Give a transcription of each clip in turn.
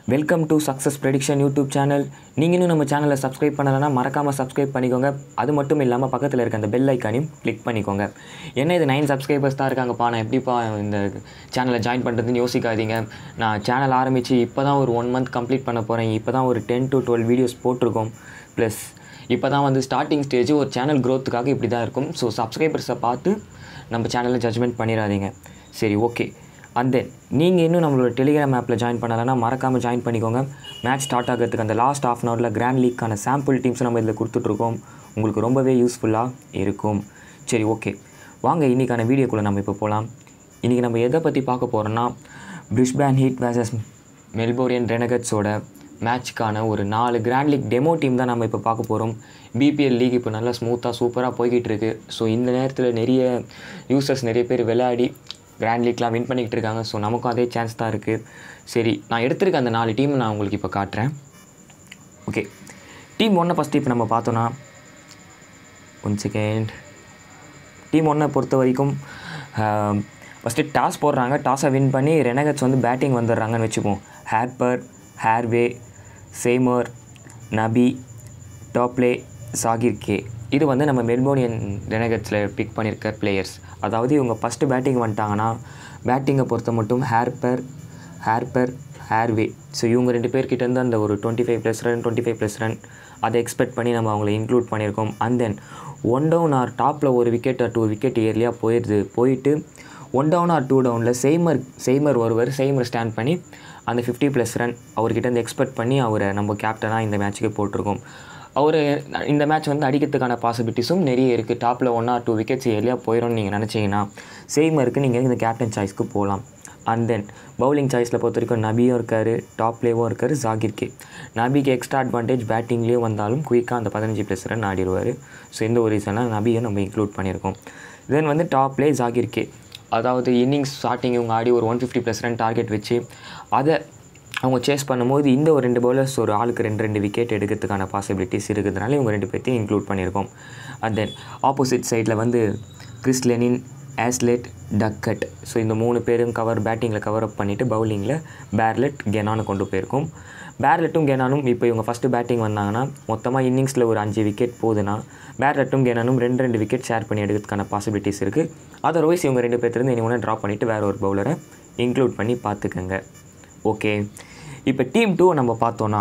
welcome to success prediction YouTube channel நீங்கள் இன்னும் நம்ம சேனலை சப்ஸ்கிரைப் பண்ணலைன்னா மறக்காமல் சப்ஸ்கிரைப் பண்ணிக்கோங்க அது மட்டும் இல்லாமல் பக்கத்தில் இருக்க அந்த பெல் ஐக்கானையும் கிளிக் பண்ணிக்கோங்க என்ன இது நைன் சப்ஸ்கிரைபர்ஸ் தான் இருக்காங்கப்பா நான் எப்படிப்பா இந்த சேனலை ஜாயின் பண்ணுறதுன்னு யோசிக்காதீங்க நான் சேனல் ஆரம்பித்து இப்போ தான் ஒரு ஒன் மந்த் கம்ப்ளீட் பண்ண போகிறேன் இப்போ தான் ஒரு டென் டு டுவெல் வீடியோஸ் போட்டிருக்கோம் ப்ளஸ் இப்போ தான் வந்து ஸ்டார்டிங் ஸ்டேஜ் ஒரு சேனல் க்ரோத்துக்காக இப்படி தான் இருக்கும் ஸோ சப்ஸ்கிரைபர்ஸை பார்த்து நம்ம சேனலில் ஜட்ஜ்மெண்ட் பண்ணிடாதீங்க சரி ஓகே அண்ட் தென் நீங்கள் இன்னும் நம்மளோட டெலிகிராம் ஆப்பில் ஜாயின் பண்ணலைன்னா மறக்காமல் ஜாயின் பண்ணிக்கோங்க மேட்ச் ஸ்டார்ட் ஆகிறதுக்கு அந்த லாஸ்ட் ஆஃப் அன் ஹவரில் கிராண்ட் லீக்கான சாம்பிள் டீம்ஸ் நம்ம இதில் கொடுத்துட்ருக்கோம் உங்களுக்கு ரொம்பவே யூஸ்ஃபுல்லாக இருக்கும் சரி ஓகே வாங்க இன்றைக்கான வீடியோக்குள்ளே நம்ம இப்போ போகலாம் இன்றைக்கி நம்ம எதை பற்றி பார்க்க போகிறோன்னா பிரிஸ்பேன் ஹீட் வேசஸ் மெல்போரியன் ரெனகட்ஸோட மேட்ச்க்கான ஒரு நாலு கிராண்ட் லீக் டெமோ டீம் தான் நம்ம இப்போ பார்க்க போகிறோம் பிபிஎல் லீக் இப்போ நல்லா ஸ்மூத்தாக சூப்பராக போய்கிட்டு இருக்கு ஸோ இந்த நேரத்தில் நிறைய யூசர்ஸ் நிறைய பேர் விளையாடி கிராண்ட் லீக்லாம் வின் பண்ணிக்கிட்டு இருக்காங்க ஸோ நமக்கும் அதே சான்ஸ் தான் இருக்குது சரி நான் எடுத்திருக்க அந்த நாலு டீம் நான் உங்களுக்கு இப்போ காட்டுறேன் ஓகே டீம் ஒன்றை ஃபஸ்ட்டு இப்போ நம்ம பார்த்தோன்னா ஒன் செகண்ட் டீம் ஒன்றை பொறுத்த வரைக்கும் ஃபஸ்ட்டு டாஸ் போடுறாங்க டாஸை வின் பண்ணி ரெனகட்ஸ் வந்து பேட்டிங் வந்துடுறாங்கன்னு வச்சுப்போம் ஹேர்பர் ஹேர்வே சேமர் நபி டாப்லே சாகிர் கே இது வந்து நம்ம மெல்போனியன் ரெனகட்ஸில் பிக் பண்ணியிருக்க பிளேயர்ஸ் அதாவது இவங்க ஃபஸ்ட்டு பேட்டிங் வந்துட்டாங்கன்னா பேட்டிங்கை பொறுத்த மட்டும் ஹேர்பர் ஹேர்பர் ஹேர்வே ஸோ இவங்க ரெண்டு பேர்கிட்டேருந்து அந்த ஒரு twenty five plus run twenty five plus run அதை எக்ஸ்பெக்ட் பண்ணி நம்ம அவங்கள இன்க்ளூட் பண்ணியிருக்கோம் and then one down or டாப்பில் ஒரு விக்கெட் ஆர் டூ விக்கெட் இயர்லியாக போயிடுது போயிட்டு ஒன் டவுன் ஆர் டூ டவுனில் செய்மர் செய்மர் ஒருவர் செய்மர் ஸ்டாண்ட் பண்ணி அந்த ஃபிஃப்டி ப்ளஸ் ரன் அவர்கிட்ட இருந்து எக்ஸ்பெக்ட் பண்ணி அவரை நம்ம கேப்டனாக இந்த மேட்ச்சுக்கு போட்டிருக்கோம் அவர் இந்த மேட்ச் வந்து அடிக்கிறதுக்கான பாசிபிலிட்டிஸும் நிறைய இருக்குது டாப்பில் ஒன் ஆர் டூ விக்கெட்ஸ் ஏர்லியாக போயிடும்னு நீங்கள் நினச்சிங்கன்னா செய்மருக்கு நீங்கள் இந்த கேப்டன் சாய்ஸ்க்கு போகலாம் அண்ட் தென் பவுலிங் சாய்ஸில் பொறுத்த வரைக்கும் நபியும் இருக்கார் டாப் பிளேவும் இருக்கார் ஜாகிர் கே நபிக்கு எக்ஸ்ட்ரா அட்வான்டேஜ் பேட்டிங்லேயும் வந்தாலும் குயிக்காக அந்த பதினஞ்சு ப்ளஸ் ரன் ஆடிடுவார் ஸோ இந்த ஒரு ரீசனாக நபியை நம்ம இன்க்ளூட் பண்ணியிருக்கோம் தென் வந்து டாப் பிளே ஜாகிர் கே அதாவது இன்னிங்ஸ் ஸ்டார்டிங் இவங்க ஆடி ஒரு one fifty plus run target வச்சு அதை அவங்க சேஸ் பண்ணும்போது இந்த ஒரு ரெண்டு பவுலர்ஸ் ஒரு ஆளுக்கு ரெண்டு ரெண்டு விக்கெட் எடுக்கிறதுக்கான பாசிபிலிட்டிஸ் இருக்கிறதுனால இவங்க ரெண்டு பேர்த்தையும் இன்க்ளூட் பண்ணியிருக்கோம் அண்ட் தென் ஆப்போசிட் சைடில் வந்து Chris Lynn Heazlett Duckett so இந்த மூணு பேரும் கவர் பேட்டிங்கில் கவர் அப் பண்ணிவிட்டு பவுலிங்கில் பேர்லெட் கெனானு கொண்டு போயிருக்கோம் பேர்லெட்டும் கெனானும் இப்போ இவங்க ஃபஸ்ட்டு பேட்டிங் வந்தாங்கன்னா மொத்தமாக இன்னிங்ஸில் ஒரு அஞ்சு விக்கெட் போகுதுன்னா பேர்லெட்டும் கெனானும் ரெண்டு ரெண்டு விக்கெட் ஷேர் பண்ணி எடுக்கிறதுக்கான பாசிபிலிட்டிஸ் இருக்குது அதர்வைஸ் இவங்க ரெண்டு பேர்த்துலேருந்து இனி ஒன்று ட்ராப் பண்ணிவிட்டு வேறு ஒரு பவுலரை இன்க்ளூட் பண்ணி பார்த்துக்கங்க ஓகே இப்போ டீம் டூவை நம்ம பார்த்தோன்னா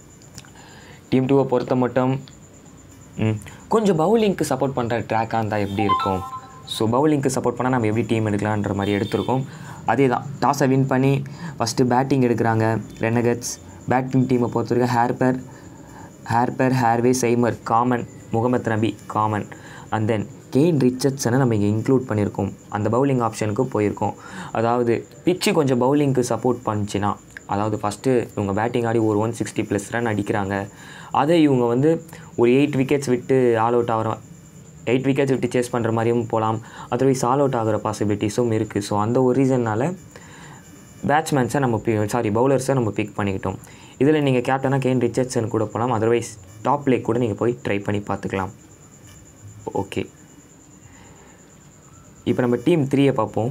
டீம் டூவை பொறுத்த மட்டும் ம், கொஞ்சம் பவுலிங்க்கு சப்போர்ட் பண்ணுற ட்ராக்காக இருந்தால் எப்படி இருக்கும் ஸோ பவுலிங்க்கு சப்போர்ட் பண்ணால் நம்ம எப்படி டீம் எடுக்கலான்ற மாதிரி எடுத்திருக்கோம் அதே தான் டாஸை வின் பண்ணி ஃபஸ்ட்டு பேட்டிங் எடுக்கிறாங்க ரெனகட்ஸ் பேட்டிங் டீமை பொறுத்த வரைக்கும் Harper Harper Harvey Seymour common Mohammad Nabi common and then Kane ரிச்சர்ட்ஸனை நம்ம இங்கே இன்க்ளூட் பண்ணியிருக்கோம் அந்த பவுலிங் ஆப்ஷனுக்கு போயிருக்கோம் அதாவது பிச்சு கொஞ்சம் பவுலிங்க்கு சப்போர்ட் பண்ணுச்சுன்னா அதாவது ஃபஸ்ட்டு இவங்க பேட்டிங் ஆடி ஒரு ஒன் சிக்ஸ்டி ப்ளஸ் ரன் அடிக்கிறாங்க அதை இவங்க வந்து ஒரு எயிட் விக்கெட்ஸ் விட்டு ஆல் அவுட் ஆகிற எயிட் விக்கெட்ஸ் விட்டு சேஸ் பண்ணுற மாதிரியும் போகலாம் அதர்வைஸ் ஆல் அவுட் ஆகிற பாசிபிலிட்டிஸும் இருக்குது ஸோ அந்த ஒரு ரீசன்னால் பேட்ஸ்மேன்ஸை நம்ம சாரி பவுலர்ஸை நம்ம பிக் பண்ணிக்கிட்டோம் இதில் நீங்கள் கேப்டனாக கேன் ரிச்சர்ட்ஸன் கூட போகலாம் அதர்வைஸ் டாப் லேக் கூட நீங்கள் போய் ட்ரை பண்ணி பார்த்துக்கலாம் ஓகே இப்போ நம்ம டீம் த்ரீயை பார்ப்போம்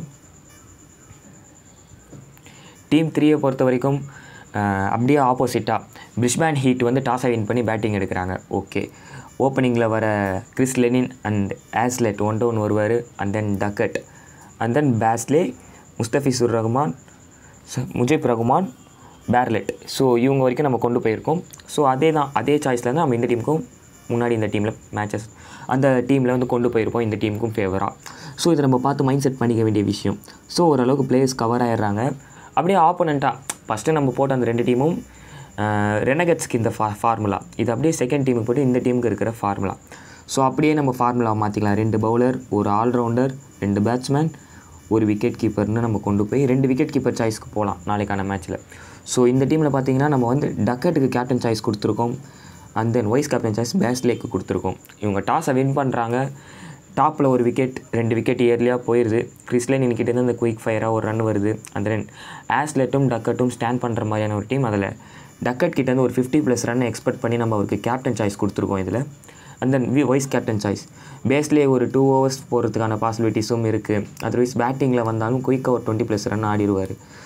டீம் த்ரீயை பொறுத்த வரைக்கும் அஹ், அப்படியே ஆப்போசிட்டாக பிரிஸ்பேன் ஹீட் வந்து டாஸை வின் பண்ணி பேட்டிங் எடுக்கிறாங்க ஓகே ஓப்பனிங்கில் வர Chris Lynn and Heazlett one down வருவார் and then Duckett and then Bazley Mustafizur Rahman ச- முஜிப் ரகுமான் பேர்லெட் ஸோ இவங்க வரைக்கும் நம்ம கொண்டு போயிருக்கோம் ஸோ அதே தான் அதே சாய்ஸில் தான் நம்ம இந்த டீமுக்கும் முன்னாடி இந்த டீமில் மேட்சஸ் அந்த டீமில் வந்து கொண்டு போயிருப்போம் இந்த டீமுக்கும் ஃபேவராக ஸோ இதை நம்ம பார்த்து மைண்ட் செட் பண்ணிக்க வேண்டிய விஷயம் ஸோ ஓரளவுக்கு பிளேயர்ஸ் கவர் ஆயிடுறாங்க அப்படியே ஆப்போனண்ட்டாக ஃபஸ்ட்டு நம்ம போட்ட அந்த ரெண்டு டீமும் ரெனகட்ஸ்க்கு இந்த ஃபா ஃபார்முலா இது அப்படியே செகண்ட் டீமுக்கு போட்டு இந்த டீமுக்கு இருக்கிற ஃபார்முலா ஸோ அப்படியே நம்ம ஃபார்முலா மாற்றிக்கலாம் ரெண்டு பவுலர் ஒரு ஆல்ரவுண்டர் ரெண்டு பேட்ஸ்மேன் ஒரு விக்கெட் கீப்பர்னு நம்ம கொண்டு போய் ரெண்டு விக்கெட் கீப்பர் சாய்ஸ்க்கு போகலாம் நாளைக்கான மேட்ச்சில் ஸோ இந்த டீமில் பார்த்தீங்கன்னா நம்ம வந்து டக்கெட்டுக்கு கேப்டன் சாய்ஸ் கொடுத்துருக்கோம் and then vice captain choice பேஸ்லேக்கு கொடுத்துருக்கோம் இவங்க டாஸை வின் பண்ணுறாங்க டாப்பில் ஒரு விக்கெட் ரெண்டு விக்கெட் இயர்லியாக போயிடுது கிறிஸ்லேன் இன்னிக்கிட்டேருந்து அந்த குயிக் ஃபயராக ஒரு ரன் வருது அந்த தென் ஆஸ்லெட்டும் டக்கட்டும் ஸ்டாண்ட் பண்ணுற மாதிரியான ஒரு டீம் அதில் டக்கட் கிட்டேருந்து ஒரு ஃபிஃப்டி ப்ளஸ் ரன்னை எக்ஸ்பெக்ட் பண்ணி நம்ம அவருக்கு கேப்டன் சாய்ஸ் கொடுத்துருக்கோம் இதில் and then V vice captain choice பேஸ்லேயே ஒரு டூ ஓவர்ஸ் போகிறதுக்கான பாசிபிலிட்டிஸும் இருக்குது அதர்வைஸ் பேட்டிங்கில் வந்தாலும் குயிக்காக ஒரு டுவெண்ட்டி ப்ளஸ் ரன் ஆடிடுவார்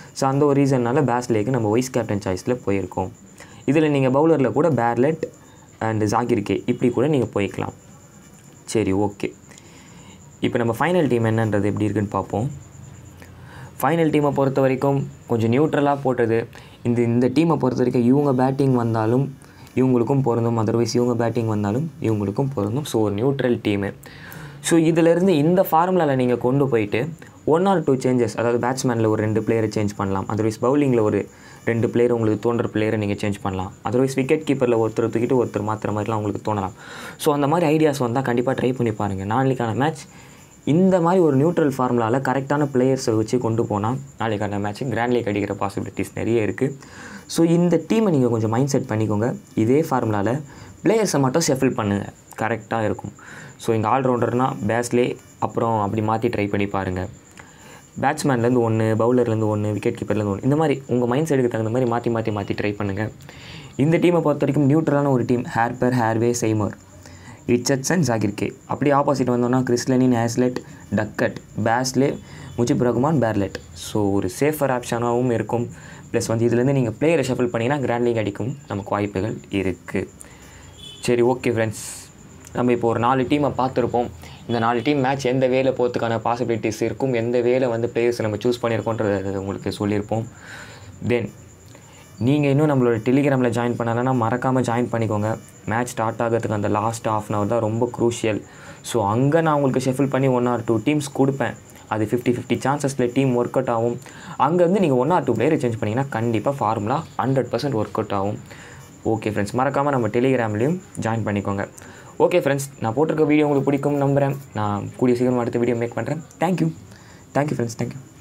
ஸோ அந்த ஒரு ரீசன்னால பேஸ்லேக்கு நம்ம வைஸ் கேப்டன் சாய்ஸில் போயிருக்கோம் இதில் நீங்கள் பவுலரில் கூட பேர்லெட் அண்ட் ஜாகிர் கே இப்படி கூட நீங்கள் போய்க்கலாம் சரி ஓகே இப்போ நம்ம ஃபைனல் டீம் என்னன்றது எப்படி இருக்குன்னு பார்ப்போம் ஃபைனல் டீமை பொறுத்த வரைக்கும் கொஞ்சம் நியூட்ரலாக போட்டது இந்த இந்த டீமை பொறுத்த வரைக்கும் இவங்க பேட்டிங் வந்தாலும் இவங்களுக்கும் பொருந்தும் அதர்வைஸ் இவங்க பேட்டிங் வந்தாலும் இவங்களுக்கும் பொருந்தும் ஸோ ஒரு நியூட்ரல் டீமு ஸோ இதிலேருந்து இந்த ஃபார்முலாவில் நீங்கள் கொண்டு போயிட்டு ஒன் ஆர் டூ சேஞ்சஸ் அதாவது பேட்ஸ்மேனில் ஒரு ரெண்டு பிளேயரை சேஞ்ச் பண்ணலாம் அதர்வைஸ் பவுலிங்கில் ஒரு ரெண்டு பிளேயர் உங்களுக்கு தோன்ற பிளேயரை நீங்கள் சேஞ்ச் பண்ணலாம் அதர்வைஸ் விக்கெட் கீப்பரில் ஒருத்தர் தூக்கிட்டு ஒருத்தர் மாற்றுற மாதிரிலாம் உங்களுக்கு தோணலாம் ஸோ அந்த மாதிரி ஐடியாஸ் வந்தால் கண்டிப்பாக ட்ரை பண்ணி பாருங்கள் நாளைக்கான மேட்ச் இந்த மாதிரி ஒரு நியூட்ரல் ஃபார்முலாவில் கரெக்டான பிளேயர்ஸை வச்சு கொண்டு போனால் நாளைக்கான மேட்ச் கிராண்ட் லீக் அடிக்கிற பாசிபிலிட்டிஸ் நிறைய இருக்குது ஸோ இந்த டீமை நீங்கள் கொஞ்சம் மைண்ட் செட் பண்ணிக்கோங்க இதே ஃபார்முலாவில் பிளேயர்ஸை மட்டும் ஷெஃபில் பண்ணுங்கள் கரெக்டாக இருக்கும் ஸோ இங்கே ஆல்ரவுண்டர்னால் பேஸ்லே அப்புறம் அப்படி மாற்றி ட்ரை பண்ணி பாருங்கள் பேட்ஸ்மேன்லேருந்து ஒன்று பவுலர்லேருந்து ஒன்று விக்கெட் கீப்பர்லேருந்து ஒன்று இந்த மாதிரி உங்கள் மைண்ட் செட்டுக்கு தகுந்த மாதிரி மாற்றி மாற்றி மாற்றி ட்ரை பண்ணுங்கள் இந்த டீமை பொறுத்த வரைக்கும் நியூட்ரலான ஒரு team Harper Harvey Seymour Richardson Zahir K அப்படி ஆப்போசிட் வந்தோம்னா Chris Lynn Heazlett Duckett Bazley Mujeeb Rahman Bartlett so ஒரு சேஃபர் ஆப்ஷனாகவும் இருக்கும் ப்ளஸ் வந்து இதுலேருந்து நீங்கள் பிளேயரை ஷஃபில் பண்ணிங்கன்னா கிராண்ட் லீக் அடிக்கும் நமக்கு வாய்ப்புகள் இருக்குது சரி ஓகே ஃப்ரெண்ட்ஸ் நம்ம இப்போ ஒரு நாலு டீமை பார்த்துருப்போம் இந்த நாலு டீம் மேட்ச் எந்த வேல போகிறதுக்கான பாசிபிலிட்டிஸ் இருக்கும் எந்த வேலை வந்து பிளேயர்ஸ் நம்ம சூஸ் பண்ணியிருக்கோன்றத உங்களுக்கு சொல்லியிருப்போம் தென் நீங்கள் இன்னும் நம்மளோட டெலிகிராமில் ஜாயின் பண்ணலைன்னா மறக்காமல் ஜாயின் பண்ணிக்கோங்க மேட்ச் ஸ்டார்ட் ஆகிறதுக்கு அந்த லாஸ்ட் ஆஃப் அன் ஹவர் தான் ரொம்ப க்ரூஷியல் ஸோ அங்கே நான் உங்களுக்கு ஷெஃபில் பண்ணி ஒன் ஆர் டூ டீம்ஸ் கொடுப்பேன் அது ஃபிஃப்டி ஃபிஃப்டி சான்சஸில் டீம் ஒர்க் அவுட் ஆகும் அங்கேருந்து நீங்கள் ஒன் ஆர் டூ பிளேயரை சேஞ்ச் பண்ணிங்கன்னா கண்டிப்பாக formula hundred percent work out ஆகும் ஓகே ஃப்ரெண்ட்ஸ் மறக்காமல் நம்ம டெலிகிராம்லேயும் ஜாயின் பண்ணிக்கோங்க ஓகே ஃப்ரெண்ட்ஸ் நான் போட்டிருக்க வீடியோ உங்களுக்கு பிடிக்கும் நம்புகிறேன் நான் கூடிய சீக்கிரம் அடுத்த வீடியோ மேக் பண்ணுறேன் தேங்க்யூ தேங்க்யூ ஃப்ரெண்ட்ஸ் தேங்க்யூ